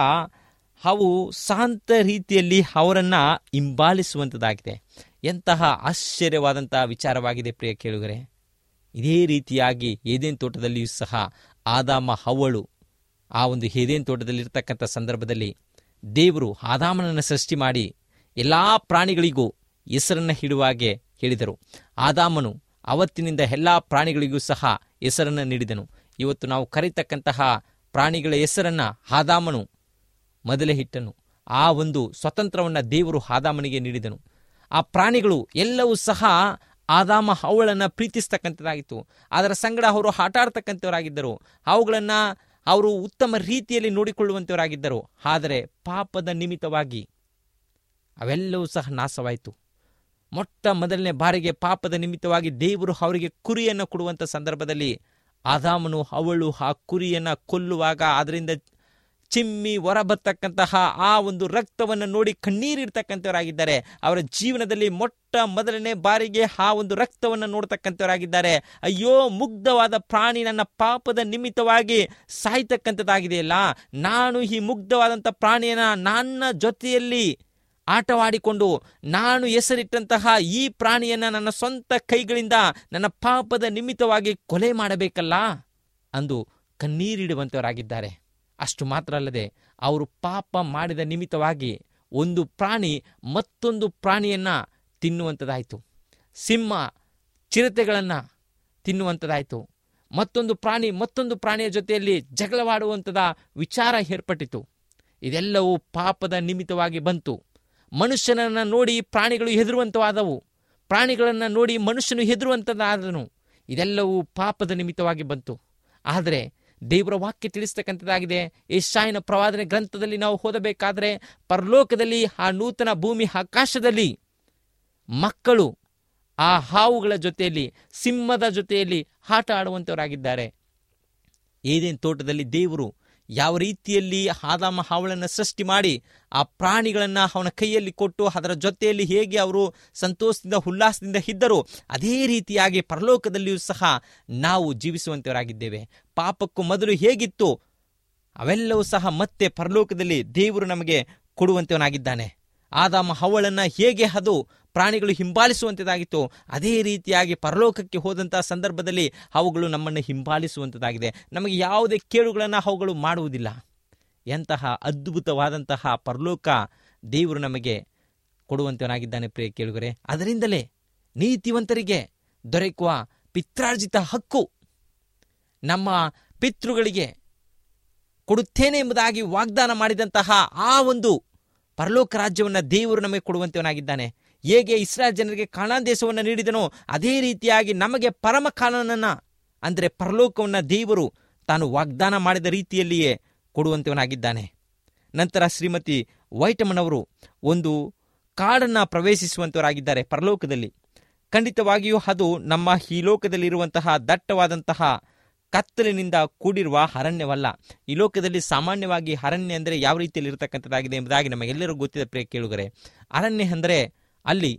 ಅವು ಶಾಂತ ರೀತಿಯಲ್ಲಿ ಅವರನ್ನು ಹಿಂಬಾಲಿಸುವಂಥದ್ದಾಗಿದೆ ಎಂತಹ ಆಶ್ಚರ್ಯವಾದಂತಹ ವಿಚಾರವಾಗಿದೆ ಪ್ರಿಯ ಕೇಳುಗರೆ ಇದೇ ರೀತಿಯಾಗಿ ಏದೇನ್ ತೋಟದಲ್ಲಿಯೂ ಸಹ ಆದಾಮ ಹವಳು ಆ ಒಂದು ಏದೇನ್ ತೋಟದಲ್ಲಿರ್ತಕ್ಕಂಥ ಸಂದರ್ಭದಲ್ಲಿ ದೇವರು ಆದಾಮನನ್ನು ಸೃಷ್ಟಿ ಮಾಡಿ ಎಲ್ಲ ಪ್ರಾಣಿಗಳಿಗೂ ಹೆಸರನ್ನು ಇಡುವಾಗೆ ಹೇಳಿದರು ಆದಾಮನು ಅವತ್ತಿನಿಂದ ಎಲ್ಲ ಪ್ರಾಣಿಗಳಿಗೂ ಸಹ ಹೆಸರನ್ನು ನೀಡಿದನು ಇವತ್ತು ನಾವು ಕರೀತಕ್ಕಂತಹ ಪ್ರಾಣಿಗಳ ಹೆಸರನ್ನು ಆದಾಮನು ಮೊದಲೇ ಇಟ್ಟನು ಆ ಒಂದು ಸ್ವತಂತ್ರವನ್ನು ದೇವರು ಆದಾಮನಿಗೆ ನೀಡಿದನು ಆ ಪ್ರಾಣಿಗಳು ಎಲ್ಲವೂ ಸಹ ಆದಾಮ ಅವುಗಳನ್ನು ಪ್ರೀತಿಸ್ತಕ್ಕಂಥದ್ದಾಗಿತ್ತು ಅದರ ಸಂಗಡ ಅವರು ಆಟ ಆಡ್ತಕ್ಕಂಥವರಾಗಿದ್ದರು ಅವುಗಳನ್ನು ಅವರು ಉತ್ತಮ ರೀತಿಯಲ್ಲಿ ನೋಡಿಕೊಳ್ಳುವಂಥವರಾಗಿದ್ದರು ಆದರೆ ಪಾಪದ ನಿಮಿತ್ತವಾಗಿ ಅವೆಲ್ಲವೂ ಸಹ ನಾಶವಾಯಿತು ಮೊಟ್ಟ ಮೊದಲನೇ ಬಾರಿಗೆ ಪಾಪದ ನಿಮಿತ್ತವಾಗಿ ದೇವರು ಅವರಿಗೆ ಕುರಿಯನ್ನು ಕೊಡುವಂಥ ಸಂದರ್ಭದಲ್ಲಿ ಆದಾಮನು ಅವಳು ಆ ಕುರಿಯನ್ನು ಕೊಲ್ಲುವಾಗ ಅದರಿಂದ ಚಿಮ್ಮಿ ಹೊರಬರ್ತಕ್ಕಂತಹ ಆ ಒಂದು ರಕ್ತವನ್ನು ನೋಡಿ ಕಣ್ಣೀರಿಡ್ತಕ್ಕಂಥವರಾಗಿದ್ದಾರೆ ಅವರ ಜೀವನದಲ್ಲಿ ಮೊಟ್ಟ ಮೊದಲನೇ ಬಾರಿಗೆ ಆ ಒಂದು ರಕ್ತವನ್ನು ನೋಡ್ತಕ್ಕಂಥವರಾಗಿದ್ದಾರೆ ಅಯ್ಯೋ ಮುಗ್ಧವಾದ ಪ್ರಾಣಿ ನನ್ನ ಪಾಪದ ನಿಮಿತ್ತವಾಗಿ ಸಾಯ್ತಕ್ಕಂಥದ್ದಾಗಿದೆಯಲ್ಲ ನಾನು ಈ ಮುಗ್ಧವಾದಂಥ ಪ್ರಾಣಿಯನ್ನ ನನ್ನ ಜೊತೆಯಲ್ಲಿ ಆಟವಾಡಿಕೊಂಡು ನಾನು ಹೆಸರಿಟ್ಟಂತಹ ಈ ಪ್ರಾಣಿಯನ್ನ ನನ್ನ ಸ್ವಂತ ಕೈಗಳಿಂದ ನನ್ನ ಪಾಪದ ನಿಮಿತ್ತವಾಗಿ ಕೊಲೆ ಮಾಡಬೇಕಲ್ಲ ಅಂದು ಕಣ್ಣೀರಿಡುವಂಥವರಾಗಿದ್ದಾರೆ ಅಷ್ಟು ಮಾತ್ರ ಅಲ್ಲದೆ ಅವರು ಪಾಪ ಮಾಡಿದ ನಿಮಿತ್ತವಾಗಿ ಒಂದು ಪ್ರಾಣಿ ಮತ್ತೊಂದು ಪ್ರಾಣಿಯನ್ನ ತಿನ್ನುವಂಥದ್ದಾಯಿತು ಸಿಂಹ ಚಿರತೆಗಳನ್ನು ತಿನ್ನುವಂಥದ್ದಾಯಿತು ಮತ್ತೊಂದು ಪ್ರಾಣಿ ಮತ್ತೊಂದು ಪ್ರಾಣಿಯ ಜೊತೆಯಲ್ಲಿ ಜಗಳವಾಡುವಂಥದ ವಿಚಾರ ಏರ್ಪಟ್ಟಿತು ಇದೆಲ್ಲವೂ ಪಾಪದ ನಿಮಿತ್ತವಾಗಿ ಬಂತು ಮನುಷ್ಯನನ್ನು ನೋಡಿ ಪ್ರಾಣಿಗಳು ಹೆದರುವಂಥವಾದವು ಪ್ರಾಣಿಗಳನ್ನು ನೋಡಿ ಮನುಷ್ಯನು ಹೆದರುವಂಥದ್ದಾದನು ಇದೆಲ್ಲವೂ ಪಾಪದ ನಿಮಿತ್ತವಾಗಿ ಬಂತು ಆದರೆ ದೇವರ ವಾಕ್ಯ ತಿಳಿಸ್ತಕ್ಕಂಥದ್ದಾಗಿದೆ ಏಷಾಯನ ಪ್ರವಾದನೆ ಗ್ರಂಥದಲ್ಲಿ ನಾವು ಓದಬೇಕಾದ್ರೆ ಪರಲೋಕದಲ್ಲಿ ಆ ನೂತನ ಭೂಮಿ ಆಕಾಶದಲ್ಲಿ ಮಕ್ಕಳು ಆ ಹಾವುಗಳ ಜೊತೆಯಲ್ಲಿ ಸಿಂಹದ ಜೊತೆಯಲ್ಲಿ ಆಟ ಆಡುವಂಥವರಾಗಿದ್ದಾರೆ ಏದೇನ್ ತೋಟದಲ್ಲಿ ದೇವರು ಯಾವ ರೀತಿಯಲ್ಲಿ ಆದಾಮ ಹಾವಳನ್ನು ಸೃಷ್ಟಿ ಮಾಡಿ ಆ ಪ್ರಾಣಿಗಳನ್ನು ಅವನ ಕೈಯಲ್ಲಿ ಕೊಟ್ಟು ಅದರ ಜೊತೆಯಲ್ಲಿ ಹೇಗೆ ಅವರು ಸಂತೋಷದಿಂದ ಉಲ್ಲಾಸದಿಂದ ಇದ್ದರು ಅದೇ ರೀತಿಯಾಗಿ ಪರಲೋಕದಲ್ಲಿಯೂ ಸಹ ನಾವು ಜೀವಿಸುವಂತವರಾಗಿದ್ದೇವೆ ಪಾಪಕ್ಕೂ ಮೊದಲು ಹೇಗಿತ್ತು ಅವೆಲ್ಲವೂ ಸಹ ಮತ್ತೆ ಪರಲೋಕದಲ್ಲಿ ದೇವರು ನಮಗೆ ಕೊಡುವಂತವನಾಗಿದ್ದಾನೆ ಆದಾಮ ಹವಳನ್ನ ಹೇಗೆ ಅದು ಪ್ರಾಣಿಗಳು ಹಿಂಬಾಲಿಸುವಂಥದ್ದಾಗಿತ್ತು ಅದೇ ರೀತಿಯಾಗಿ ಪರಲೋಕಕ್ಕೆ ಹೋದಂತಹ ಸಂದರ್ಭದಲ್ಲಿ ಅವುಗಳು ನಮ್ಮನ್ನು ಹಿಂಬಾಲಿಸುವಂಥದ್ದಾಗಿದೆ ನಮಗೆ ಯಾವುದೇ ಕೇಳುಗಳನ್ನು ಅವುಗಳು ಮಾಡುವುದಿಲ್ಲ ಎಂತಹ ಅದ್ಭುತವಾದಂತಹ ಪರಲೋಕ ದೇವರು ನಮಗೆ ಕೊಡುವಂತವನಾಗಿದ್ದಾನೆ ಪ್ರಿಯ ಕೇಳುಗರೆ ಅದರಿಂದಲೇ ನೀತಿವಂತರಿಗೆ ದೊರಕುವ ಪಿತ್ರಾರ್ಜಿತ ಹಕ್ಕು ನಮ್ಮ ಪಿತೃಗಳಿಗೆ ಕೊಡುತ್ತೇನೆ ಎಂಬುದಾಗಿ ವಾಗ್ದಾನ ಮಾಡಿದಂತಹ ಆ ಒಂದು ಪರಲೋಕ ರಾಜ್ಯವನ್ನು ದೇವರು ನಮಗೆ ಕೊಡುವಂತವನಾಗಿದ್ದಾನೆ ಹೇಗೆ ಇಸ್ರಾಯೇಲ್ ಜನರಿಗೆ ಕಾನಾನ್ ದೇಶವನ್ನು ನೀಡಿದನೋ ಅದೇ ರೀತಿಯಾಗಿ ನಮಗೆ ಪರಮ ಕಾನೂನನ್ನು ಅಂದರೆ ಪರಲೋಕವನ್ನು ದೇವರು ತಾನು ವಾಗ್ದಾನ ಮಾಡಿದ ರೀತಿಯಲ್ಲಿಯೇ ಕೊಡುವಂತವನಾಗಿದ್ದಾನೆ ನಂತರ ಶ್ರೀಮತಿ ವೈಟಮನವರು ಒಂದು ಕಾಡನ್ನು ಪ್ರವೇಶಿಸುವಂತವರಾಗಿದ್ದಾರೆ ಪರಲೋಕದಲ್ಲಿ ಖಂಡಿತವಾಗಿಯೂ ಅದು ನಮ್ಮ ಈ ಲೋಕದಲ್ಲಿರುವಂತಹ ದಟ್ಟವಾದಂತಹ ಕತ್ತಲಿನಿಂದ ಕೂಡಿರುವ ಅರಣ್ಯವಲ್ಲ ಈ ಲೋಕದಲ್ಲಿ ಸಾಮಾನ್ಯವಾಗಿ ಅರಣ್ಯ ಅಂದರೆ ಯಾವ ರೀತಿಯಲ್ಲಿ ಇರತಕ್ಕಂಥದ್ದಾಗಿದೆ ಎಂಬುದಾಗಿ ನಮಗೆಲ್ಲರಿಗೂ ಗೊತ್ತಿದೆ ಪ್ರಿಯ ಕೇಳುಗರೆ ಅರಣ್ಯ ಅಂದರೆ ಅಲ್ಲಿ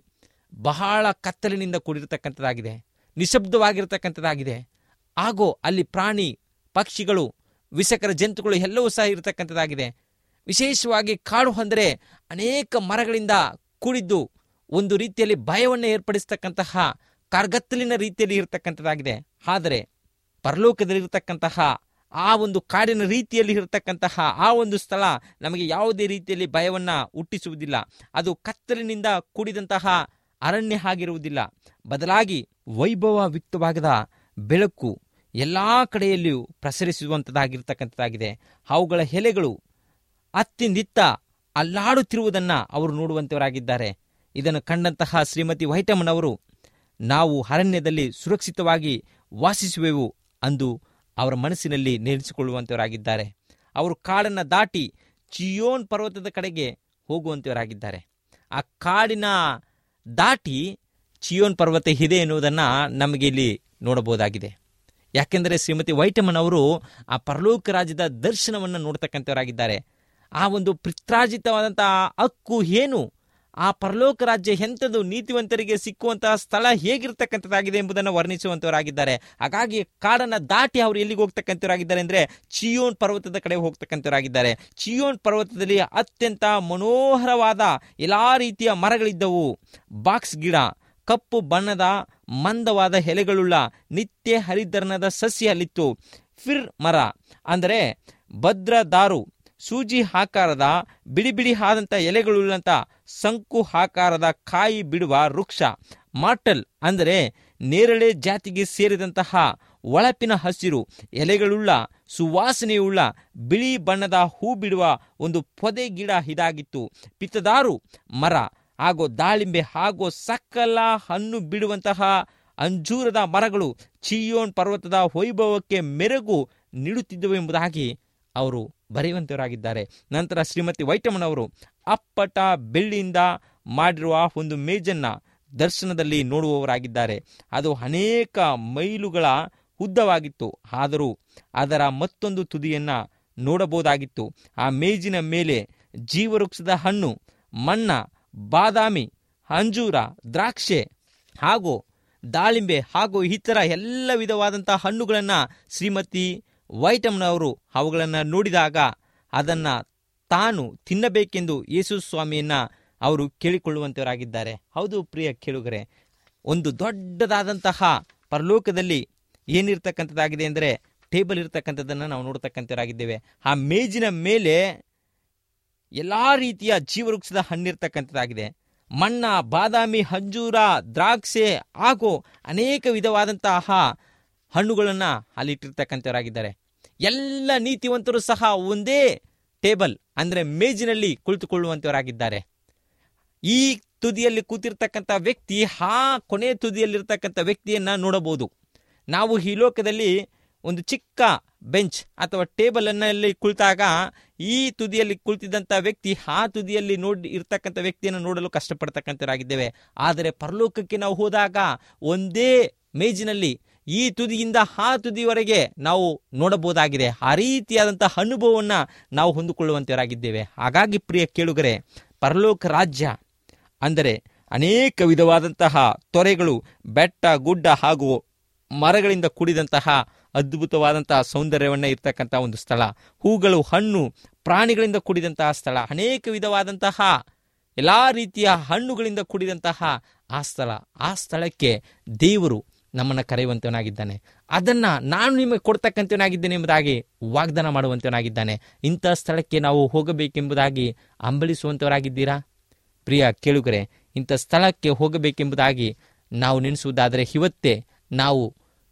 ಬಹಳ ಕತ್ತಲಿನಿಂದ ಕೂಡಿರತಕ್ಕಂಥದ್ದಾಗಿದೆ ನಿಶಬ್ದವಾಗಿರತಕ್ಕಂಥದ್ದಾಗಿದೆ ಹಾಗೂ ಅಲ್ಲಿ ಪ್ರಾಣಿ ಪಕ್ಷಿಗಳು ವಿಷಕರ ಜಂತುಗಳು ಎಲ್ಲವೂ ಸಹ ಇರತಕ್ಕಂಥದ್ದಾಗಿದೆ ವಿಶೇಷವಾಗಿ ಕಾಡು ಅಂದರೆ ಅನೇಕ ಮರಗಳಿಂದ ಕೂಡಿದ್ದು ಒಂದು ರೀತಿಯಲ್ಲಿ ಭಯವನ್ನು ಏರ್ಪಡಿಸ್ತಕ್ಕಂತಹ ಕಾರ್ಗತ್ತಲಿನ ರೀತಿಯಲ್ಲಿ ಇರತಕ್ಕಂಥದ್ದಾಗಿದೆ ಆದರೆ ಪರಲೋಕದಲ್ಲಿರತಕ್ಕಂತಹ ಆ ಒಂದು ಕಾಡಿನ ರೀತಿಯಲ್ಲಿ ಇರತಕ್ಕಂತಹ ಆ ಒಂದು ಸ್ಥಳ ನಮಗೆ ಯಾವುದೇ ರೀತಿಯಲ್ಲಿ ಭಯವನ್ನು ಹುಟ್ಟಿಸುವುದಿಲ್ಲ ಅದು ಕತ್ತಲಿನಿಂದ ಕೂಡಿದಂತಹ ಅರಣ್ಯ ಆಗಿರುವುದಿಲ್ಲ ಬದಲಾಗಿ ವೈಭವಯುಕ್ತವಾದ ಬೆಳಕು ಎಲ್ಲ ಕಡೆಯಲ್ಲಿಯೂ ಪ್ರಸರಿಸುವಂಥದ್ದಾಗಿರ್ತಕ್ಕಂಥದ್ದಾಗಿದೆ ಅವುಗಳ ಎಲೆಗಳು ಅತ್ತಿಂದಿತ್ತ ಅಲ್ಲಾಡುತ್ತಿರುವುದನ್ನು ಅವರು ನೋಡುವಂತವರಾಗಿದ್ದಾರೆ ಇದನ್ನು ಕಂಡಂತಹ ಶ್ರೀಮತಿ ವೈಟಮ್ಮನವರು ನಾವು ಅರಣ್ಯದಲ್ಲಿ ಸುರಕ್ಷಿತವಾಗಿ ವಾಸಿಸುವೆವು ಅಂದು ಅವರ ಮನಸ್ಸಿನಲ್ಲಿ ನೇರಿಸಿಕೊಳ್ಳುವಂತವರಾಗಿದ್ದಾರೆ ಅವರು ಕಾಡನ್ನು ದಾಟಿ ಚಿಯೋನ್ ಪರ್ವತದ ಕಡೆಗೆ ಹೋಗುವಂತವರಾಗಿದ್ದಾರೆ ಆ ಕಾಡಿನ ದಾಟಿ ಚಿಯೋನ್ ಪರ್ವತ ಇದೆ ಎನ್ನುವುದನ್ನು ನಮಗೆ ಇಲ್ಲಿ ನೋಡಬಹುದಾಗಿದೆ ಯಾಕೆಂದರೆ ಶ್ರೀಮತಿ ವೈಟಮನ್ ಅವರು ಆ ಪರಲೋಕ ರಾಜ್ಯದ ದರ್ಶನವನ್ನು ನೋಡ್ತಕ್ಕಂಥವರಾಗಿದ್ದಾರೆ ಆ ಒಂದು ಪಿತ್ರಾರ್ಜಿತವಾದಂತಹ ಹಕ್ಕು ಏನು ಆ ಪರಲೋಕ ರಾಜ್ಯ ಎಂಥದ್ದು ನೀತಿವಂತರಿಗೆ ಸಿಕ್ಕುವಂತಹ ಸ್ಥಳ ಹೇಗಿರ್ತಕ್ಕಂಥದ್ದಾಗಿದೆ ಎಂಬುದನ್ನು ವರ್ಣಿಸುವಂತವರಾಗಿದ್ದಾರೆ ಹಾಗಾಗಿ ಕಾಡನ್ನು ದಾಟಿ ಅವರು ಎಲ್ಲಿಗೆ ಹೋಗ್ತಕ್ಕಂಥವರಾಗಿದ್ದಾರೆ ಅಂದರೆ ಚಿಯೋನ್ ಪರ್ವತದ ಕಡೆ ಹೋಗ್ತಕ್ಕಂಥವರಾಗಿದ್ದಾರೆ ಚಿಯೋನ್ ಪರ್ವತದಲ್ಲಿ ಅತ್ಯಂತ ಮನೋಹರವಾದ ಎಲ್ಲಾ ರೀತಿಯ ಮರಗಳಿದ್ದವು ಬಾಕ್ಸ್ ಗಿಡ ಕಪ್ಪು ಬಣ್ಣದ ಮಂದವಾದ ಎಲೆಗಳುಳ್ಳ ನಿತ್ಯ ಹರಿದ್ವರ್ಣದ ಸಸ್ಯ ಅಲ್ಲಿತ್ತು ಫಿರ್ ಮರ ಅಂದರೆ ಭದ್ರದಾರು ಸೂಜಿ ಆಕಾರದ ಬಿಡಿ ಬಿಡಿ ಆದಂಥ ಎಲೆಗಳುಳ್ಳಂಥ ಸಂಕು ಆಕಾರದ ಕಾಯಿ ಬಿಡುವ ವೃಕ್ಷ ಮಾಟಲ್ ಅಂದರೆ ನೇರಳೆ ಜಾತಿಗೆ ಸೇರಿದಂತಹ ಒಳಪಿನ ಹಸಿರು ಎಲೆಗಳುಳ್ಳ ಸುವಾಸನೆಯುಳ್ಳ ಬಿಳಿ ಬಣ್ಣದ ಹೂ ಬಿಡುವ ಒಂದು ಪೊದೆ ಗಿಡ ಇದಾಗಿತ್ತು ಪಿತ್ತದಾರು ಮರ ಹಾಗೂ ದಾಳಿಂಬೆ ಹಾಗೂ ಸಕಲ ಹಣ್ಣು ಬಿಡುವಂತಹ ಅಂಜೂರದ ಮರಗಳು ಚಿಯೋನ್ ಪರ್ವತದ ವೈಭವಕ್ಕೆ ಮೆರುಗು ನೀಡುತ್ತಿದ್ದವು ಎಂಬುದಾಗಿ ಅವರು ಬರೆಯುವಂತವರಾಗಿದ್ದಾರೆ ನಂತರ ಶ್ರೀಮತಿ ವೈಟಮನವರು ಅಪ್ಪಟ ಬೆಳ್ಳಿಯಿಂದ ಮಾಡಿರುವ ಒಂದು ಮೇಜನ್ನ ದರ್ಶನದಲ್ಲಿ ನೋಡುವವರಾಗಿದ್ದಾರೆ ಅದು ಅನೇಕ ಮೈಲುಗಳ ಉದ್ದವಾಗಿತ್ತು ಆದರೂ ಅದರ ಮತ್ತೊಂದು ತುದಿಯನ್ನ ನೋಡಬಹುದಾಗಿತ್ತು ಆ ಮೇಜಿನ ಮೇಲೆ ಜೀವವೃಕ್ಷದ ಹಣ್ಣು ಮಣ್ಣ ಬಾದಾಮಿ ಅಂಜೂರ ದ್ರಾಕ್ಷೆ ಹಾಗೂ ದಾಳಿಂಬೆ ಹಾಗೂ ಇತರ ಎಲ್ಲ ವಿಧವಾದಂತಹ ಹಣ್ಣುಗಳನ್ನು ಶ್ರೀಮತಿ ವೈಟಮ್ನವರು ಅವುಗಳನ್ನು ನೋಡಿದಾಗ ಅದನ್ನು ತಾನು ತಿನ್ನಬೇಕೆಂದು ಯೇಸು ಸ್ವಾಮಿಯನ್ನ ಅವರು ಕೇಳಿಕೊಳ್ಳುವಂತವರಾಗಿದ್ದಾರೆ ಹೌದು ಪ್ರಿಯ ಕೇಳುಗರೆ ಒಂದು ದೊಡ್ಡದಾದಂತಹ ಪರಲೋಕದಲ್ಲಿ ಏನಿರ್ತಕ್ಕಂಥದ್ದಾಗಿದೆ ಅಂದರೆ ಟೇಬಲ್ ಇರ್ತಕ್ಕಂಥದ್ದನ್ನು ನಾವು ನೋಡ್ತಕ್ಕಂಥವರಾಗಿದ್ದೇವೆ ಆ ಮೇಜಿನ ಮೇಲೆ ಎಲ್ಲ ರೀತಿಯ ಜೀವವೃಕ್ಷದ ಹಣ್ಣಿರ್ತಕ್ಕಂಥದ್ದಾಗಿದೆ ಮಣ್ಣ ಬಾದಾಮಿ ಅಂಜೂರ ದ್ರಾಕ್ಷೆ ಹಾಗೂ ಅನೇಕ ವಿಧವಾದಂತಹ ಹಣ್ಣುಗಳನ್ನು ಅಲ್ಲಿಟ್ಟಿರ್ತಕ್ಕಂಥವರಾಗಿದ್ದಾರೆ ಎಲ್ಲ ನೀತಿವಂತರು ಸಹ ಒಂದೇ ಟೇಬಲ್ ಅಂದರೆ ಮೇಜಿನಲ್ಲಿ ಕುಳಿತುಕೊಳ್ಳುವಂತವರಾಗಿದ್ದಾರೆ ಈ ತುದಿಯಲ್ಲಿ ಕೂತಿರ್ತಕ್ಕಂಥ ವ್ಯಕ್ತಿ ಆ ಕೊನೆ ತುದಿಯಲ್ಲಿರ್ತಕ್ಕಂಥ ವ್ಯಕ್ತಿಯನ್ನ ನೋಡಬಹುದು ನಾವು ಈ ಲೋಕದಲ್ಲಿ ಒಂದು ಚಿಕ್ಕ ಬೆಂಚ್ ಅಥವಾ ಟೇಬಲ್ ಅನ್ನಲ್ಲಿ ಕುಳಿತಾಗ ಈ ತುದಿಯಲ್ಲಿ ಕುಳಿತಿದ್ದಂಥ ವ್ಯಕ್ತಿ ಆ ತುದಿಯಲ್ಲಿ ನೋಡಿ ಇರ್ತಕ್ಕಂಥ ವ್ಯಕ್ತಿಯನ್ನು ನೋಡಲು ಕಷ್ಟಪಡ್ತಕ್ಕಂಥವರಾಗಿದ್ದೇವೆ ಆದರೆ ಪರಲೋಕಕ್ಕೆ ನಾವು ಹೋದಾಗ ಒಂದೇ ಮೇಜಿನಲ್ಲಿ ಈ ತುದಿಯಿಂದ ಆ ತುದಿವರೆಗೆ ನಾವು ನೋಡಬಹುದಾಗಿದೆ ಆ ರೀತಿಯಾದಂತಹ ಅನುಭವವನ್ನು ನಾವು ಹೊಂದಿಕೊಳ್ಳುವಂತವರಾಗಿದ್ದೇವೆ ಹಾಗಾಗಿ ಪ್ರಿಯ ಕೇಳುಗರೆ ಪರಲೋಕ ರಾಜ್ಯ ಅಂದರೆ ಅನೇಕ ವಿಧವಾದಂತಹ ತೊರೆಗಳು ಬೆಟ್ಟ ಗುಡ್ಡ ಹಾಗೂ ಮರಗಳಿಂದ ಕೂಡಿದಂತಹ ಅದ್ಭುತವಾದಂತಹ ಸೌಂದರ್ಯವನ್ನ ಇರ್ತಕ್ಕಂಥ ಒಂದು ಸ್ಥಳ ಹೂಗಳು ಹಣ್ಣು ಪ್ರಾಣಿಗಳಿಂದ ಕೂಡಿದಂತಹ ಸ್ಥಳ ಅನೇಕ ವಿಧವಾದಂತಹ ಎಲ್ಲಾ ರೀತಿಯ ಹಣ್ಣುಗಳಿಂದ ಕೂಡಿದಂತಹ ಆ ಸ್ಥಳ ಆ ಸ್ಥಳಕ್ಕೆ ದೇವರು ನಮ್ಮನ್ನು ಕರೆಯುವಂತವನಾಗಿದ್ದಾನೆ ಅದನ್ನ ನಾನು ನಿಮಗೆ ಕೊಡ್ತಕ್ಕಂಥವನಾಗಿದ್ದೇನೆ ಎಂಬುದಾಗಿ ವಾಗ್ದಾನ ಮಾಡುವಂತವನಾಗಿದ್ದಾನೆ ಇಂಥ ಸ್ಥಳಕ್ಕೆ ನಾವು ಹೋಗಬೇಕೆಂಬುದಾಗಿ ಅಂಬಲಿಸುವಂತವರಾಗಿದ್ದೀರಾ ಪ್ರಿಯ ಕೇಳುಗರೆ ಇಂಥ ಸ್ಥಳಕ್ಕೆ ಹೋಗಬೇಕೆಂಬುದಾಗಿ ನಾವು ನೆನೆಸುವುದಾದರೆ ಇವತ್ತೇ ನಾವು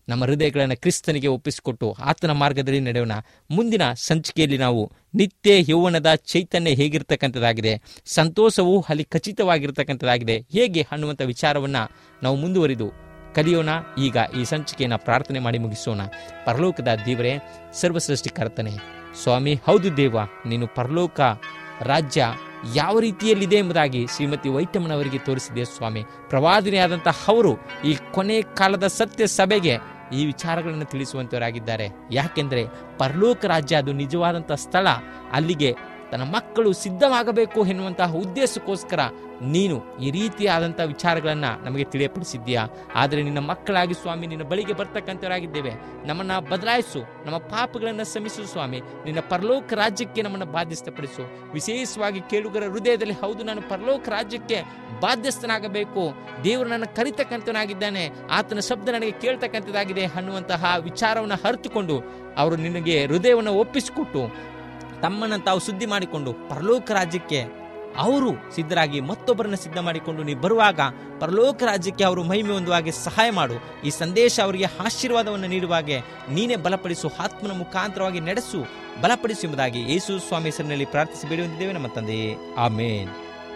ನಮ್ಮ ಹೃದಯಗಳನ್ನು ಕ್ರಿಸ್ತನಿಗೆ ಒಪ್ಪಿಸಿಕೊಟ್ಟು ಆತನ ಮಾರ್ಗದಲ್ಲಿ ನಡೆಯೋಣ ಮುಂದಿನ ಸಂಚಿಕೆಯಲ್ಲಿ ನಾವು ನಿತ್ಯ ಯೌವನದ ಚೈತನ್ಯ ಹೇಗಿರ್ತಕ್ಕಂಥದ್ದಾಗಿದೆ ಸಂತೋಷವು ಅಲ್ಲಿ ಖಚಿತವಾಗಿರ್ತಕ್ಕಂಥದ್ದಾಗಿದೆ ಹೇಗೆ ಅನ್ನುವಂಥ ವಿಚಾರವನ್ನು ನಾವು ಮುಂದುವರಿದು ಕಲಿಯೋಣ ಈಗ ಈ ಸಂಚಿಕೆಯನ್ನು ಪ್ರಾರ್ಥನೆ ಮಾಡಿ ಮುಗಿಸೋಣ ಪರಲೋಕದ ದೇವರೇ ಸರ್ವಸೃಷ್ಟಿಕರ್ತನೆ ಸ್ವಾಮಿ ಹೌದು ದೇವ ನೀನು ಪರಲೋಕ ರಾಜ್ಯ ಯಾವ ರೀತಿಯಲ್ಲಿದೆ ಎಂಬುದಾಗಿ ಶ್ರೀಮತಿ ವೈಟಮ್ಮನವರಿಗೆ ತೋರಿಸಿದೆ ಸ್ವಾಮಿ ಪ್ರವಾದಿನಿಯಾದಂತಹ ಅವರು ಈ ಕೊನೆ ಕಾಲದ ಸತ್ಯ ಸಭೆಗೆ ಈ ವಿಚಾರಗಳನ್ನು ತಿಳಿಸುವಂತವರಾಗಿದ್ದಾರೆ ಯಾಕೆಂದ್ರೆ ಪರಲೋಕ ರಾಜ್ಯ ಅದು ನಿಜವಾದಂತಹ ಸ್ಥಳ ಅಲ್ಲಿಗೆ ತನ್ನ ಮಕ್ಕಳು ಸಿದ್ಧವಾಗಬೇಕು ಎನ್ನುವಂತಹ ಉದ್ದೇಶಕ್ಕೋಸ್ಕರ ನೀನು ಈ ರೀತಿಯಾದಂತಹ ವಿಚಾರಗಳನ್ನ ನಮಗೆ ತಿಳಿಯಪಡಿಸಿದ್ದೀಯಾ ಆದರೆ ನಿನ್ನ ಮಕ್ಕಳಾಗಿ ಸ್ವಾಮಿ ನಿನ್ನ ಬಳಿಗೆ ಬರ್ತಕ್ಕಂಥವರಾಗಿದ್ದೇವೆ ನಮ್ಮನ್ನ ಬದಲಾಯಿಸು ನಮ್ಮ ಪಾಪಗಳನ್ನು ಶ್ರಮಿಸು ಸ್ವಾಮಿ ನಿನ್ನ ಪರಲೋಕ ರಾಜ್ಯಕ್ಕೆ ನಮ್ಮನ್ನು ಬಾಧ್ಯಸ್ಥಪಡಿಸು ವಿಶೇಷವಾಗಿ ಕೇಳುಗರ ಹೃದಯದಲ್ಲಿ ಹೌದು ನಾನು ಪರಲೋಕ ರಾಜ್ಯಕ್ಕೆ ಬಾಧ್ಯಸ್ಥನಾಗಬೇಕು ದೇವರು ನನ್ನ ಕರಿತಕ್ಕಂಥವನಾಗಿದ್ದಾನೆ ಆತನ ಶಬ್ದ ನನಗೆ ಕೇಳ್ತಕ್ಕಂಥದ್ದಾಗಿದೆ ಅನ್ನುವಂತಹ ವಿಚಾರವನ್ನು ಅರಿತುಕೊಂಡು ಅವರು ನಿನಗೆ ಹೃದಯವನ್ನು ಒಪ್ಪಿಸಿಕೊಟ್ಟು ತಮ್ಮನ್ನು ತಾವು ಸುದ್ದಿ ಮಾಡಿಕೊಂಡು ಪರಲೋಕ ರಾಜ್ಯಕ್ಕೆ ಅವರು ಸಿದ್ಧರಾಗಿ ಮತ್ತೊಬ್ಬರನ್ನ ಸಿದ್ಧ ಮಾಡಿಕೊಂಡು ನೀವು ಬರುವಾಗ ಪರಲೋಕ ರಾಜ್ಯಕ್ಕೆ ಅವರು ಮಹಿಮೆ ಹೊಂದುವಾಗೆ ಸಹಾಯ ಮಾಡು ಈ ಸಂದೇಶ ಅವರಿಗೆ ಆಶೀರ್ವಾದವನ್ನು ನೀಡುವಾಗೆ ನೀನೇ ಬಲಪಡಿಸು ಆತ್ಮನ ಮುಖಾಂತರವಾಗಿ ನಡೆಸು ಬಲಪಡಿಸು ಎಂಬುದಾಗಿ ಯೇಸು ಸ್ವಾಮಿ ಹೆಸರಿನಲ್ಲಿ ಪ್ರಾರ್ಥಿಸಿ ಬೇಡಿ ಹೊಂದಿದ್ದೇವೆ ನಮ್ಮ ತಂದೆಯೇ ಆಮೇನ್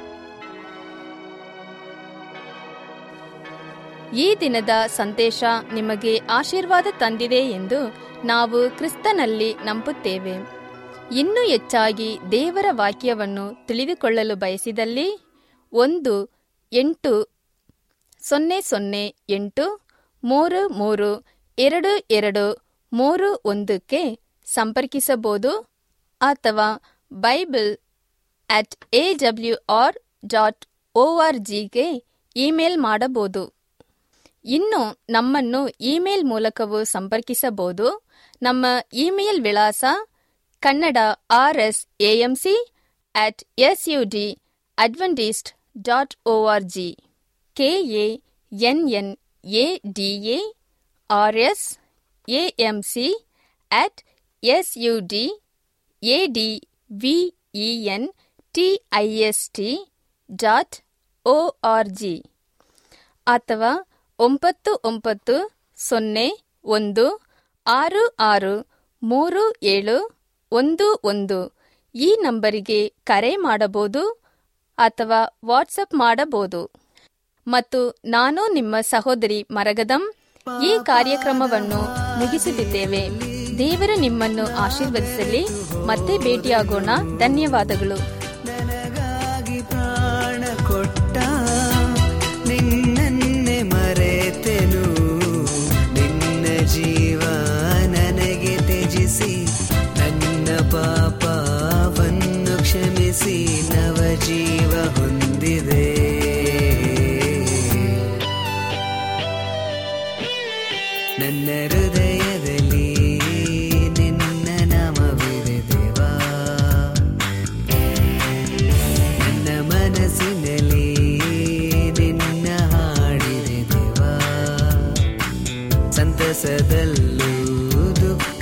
ಈ ದಿನದ ಸಂದೇಶ ನಿಮಗೆ ಆಶೀರ್ವಾದ ತಂದಿದೆ ಎಂದು ನಾವು ಕ್ರಿಸ್ತನಲ್ಲಿ ನಂಬುತ್ತೇವೆ ಇನ್ನೂ ಹೆಚ್ಚಾಗಿ ದೇವರ ವಾಕ್ಯವನ್ನು ತಿಳಿದುಕೊಳ್ಳಲು ಬಯಸಿದಲ್ಲಿ ಒಂದು ಎಂಟು ಸೊನ್ನೆ ಸೊನ್ನೆ ಎಂಟು ಮೂರು ಮೂರು ಎರಡು ಎರಡು ಮೂರು ಒಂದಕ್ಕೆ ಸಂಪರ್ಕಿಸಬಹುದು ಅಥವಾ Bible at A W R dot O R ಜಿಗೆ ಇಮೇಲ್ ಮಾಡಬಹುದು ಇನ್ನು ನಮ್ಮನ್ನು ಇಮೇಲ್ ಮೂಲಕವೂ ಸಂಪರ್ಕಿಸಬಹುದು ನಮ್ಮ ಇಮೇಲ್ ವಿಳಾಸ Kannada R S AMC at S U D Adventist dot O R G K A N N A D A R S AMC at S U D A D V E N T I S T dot O R G ಅಥವಾ ಒಂಬತ್ತು ಒಂಬತ್ತು ಸೊನ್ನೆ ಒಂದು ಆರು ಆರು ಮೂರು ಏಳು ಒಂದು ಒಂದು ಈ ನಂಬರಿಗೆ ಕರೆ ಮಾಡಬಹುದು ಅಥವಾ ವಾಟ್ಸಪ್ ಮಾಡಬಹುದು ಮತ್ತು ನಾನು ನಿಮ್ಮ ಸಹೋದರಿ ಮರಗದಂ ಈ ಕಾರ್ಯಕ್ರಮವನ್ನು ಮುಗಿಸುತ್ತಿದ್ದೇವೆ ದೇವರು ನಿಮ್ಮನ್ನು ಆಶೀರ್ವದಿಸಲಿ ಮತ್ತೆ ಭೇಟಿಯಾಗೋಣ ಧನ್ಯವಾದಗಳು ನನಗಾಗಿ ಪ್ರಾಣ ಕೊಟ್ಟ ನಿನ್ನನ್ನೇ ಮರೆತೆನು ನಿನ್ನ ಜೀವ ನನಗೆ ತ್ಯಜಿಸಿ ನನ್ನ ಪಾಪವನ್ನು ಕ್ಷಮಿಸಿ ನವ ಜೀವ ಹೊಂದಿದೆ ನನ್ನ ಹೃದಯದಲ್ಲಿ ನಿನ್ನ ನಾಮವಿದೆ ದೇವಾ ನನ್ನ ಮನಸ್ಸಿನಲ್ಲಿ ನಿನ್ನ ಹಾಡಿದೆ ದೇವಾ ಸಂತಸದಲ್ಲೂ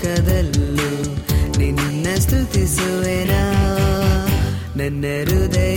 ದುಃಖದಲ್ಲೂ ನಿನ್ನ ಸ್ತುತಿಸುವೆನಾ ನನ್ನ ಹೃದಯ